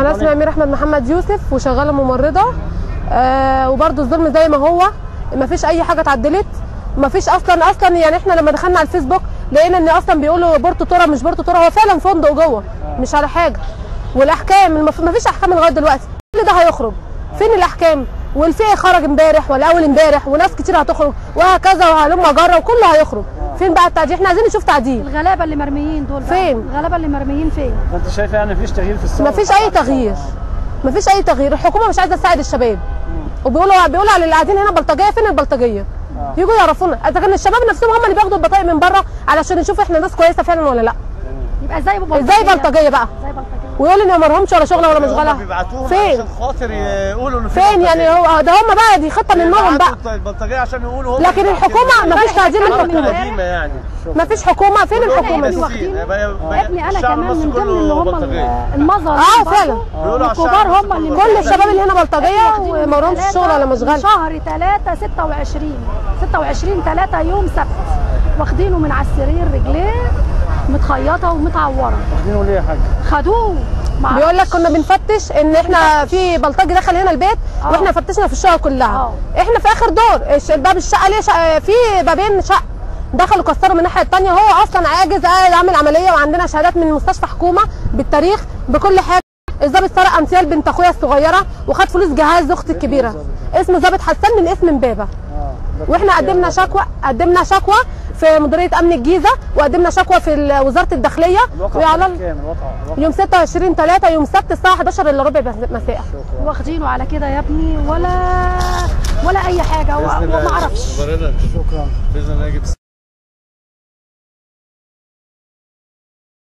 انا اسمي امير احمد محمد يوسف وشغاله ممرضه آه وبرده الظلم زي ما هو ما فيش اي حاجه اتعدلت ما فيش اصلا اصلا يعني احنا لما دخلنا على الفيسبوك لقينا ان اصلا بيقولوا بورتو تورا مش بورتو تورا هو فعلا فندق جوه مش على حاجه والاحكام المفروض ما فيش احكام لغايه دلوقتي كل ده هيخرج فين الاحكام والفئه خرج امبارح ولا اول امبارح وناس كتير هتخرج وهكذا وهلم جره وكله هيخرج فين بقى التعديل احنا عايزين نشوف تعديل الغلابه اللي مرميين دول بقى. فين؟ الغلابه اللي مرميين فين فانت شايفه يعني مفيش تغيير في الثوره ما فيش اي تغيير ما فيش اي تغيير الحكومه مش عايزه تساعد الشباب وبيقولوا بيقولوا على اللي قاعدين هنا بلطجيه فين البلطجيه يجوا يعرفونا اذا كان الشباب نفسهم هم اللي بياخدوا البطايق من بره علشان نشوف احنا ناس كويسه فعلا ولا لا يبقى ازاي بلطجيه ازاي بلطجيه بقى ازاي بلطجيه ويقولوا ان ما لهمش ولا شغله ولا هم مشغله بيبعتوهم فين عشان خاطر يقولوا ان في فين بلطجية. يعني هو ده هم بقى دي خطه من دماغهم بقى بيبعتوا البلطجيه عشان يقولوا هم لكن الحكومه ما فيش تعديل الحكومه للحكومه قديمه يعني ما فيش حكومه فين الحكومه ابني دي واخدين- يبقى- يا ابني انا الشعب كمان المصري من ضمن كله اللي هم بلطجية. المظهر اه فعلا بيقولوا على الكبار الشعب هم اللي المصري كل الشباب اللي هنا بلطجيه وما لهمش شغل ولا مشغله شهر 3 26 26 3 يوم سبت واخدينه من على السرير رجليه متخيطه ومتعوره واخدينه ليه يا حاج خدوه مع بيقول لك كنا بنفتش ان احنا في بلطجي دخل هنا البيت آه. واحنا فتشنا في الشقه كلها آه. احنا في اخر دور الش- باب الشقه ليه شقة في بابين شقه دخلوا كسروا من الناحيه الثانيه هو اصلا عاجز قاعد عامل عمليه وعندنا شهادات من مستشفى حكومه بالتاريخ بكل حاجه الظابط سرق امثال بنت اخويا الصغيره وخد فلوس جهاز اختي الكبيره اسمه ظابط حسان من اسم امبابه اه ده واحنا قدمنا شكوى قدمنا شكوى في مديريه امن الجيزه وقدمنا شكوى في ال- وزاره الداخليه الواقع ويعلن كام الواقع الواقع يوم 26 3 يوم السبت الساعه 11 الا ربع مساء واخدينه على كده يا ابني ولا ولا اي حاجه باذن الله وما اعرفش مبررة. شكرا باذن الله يجيب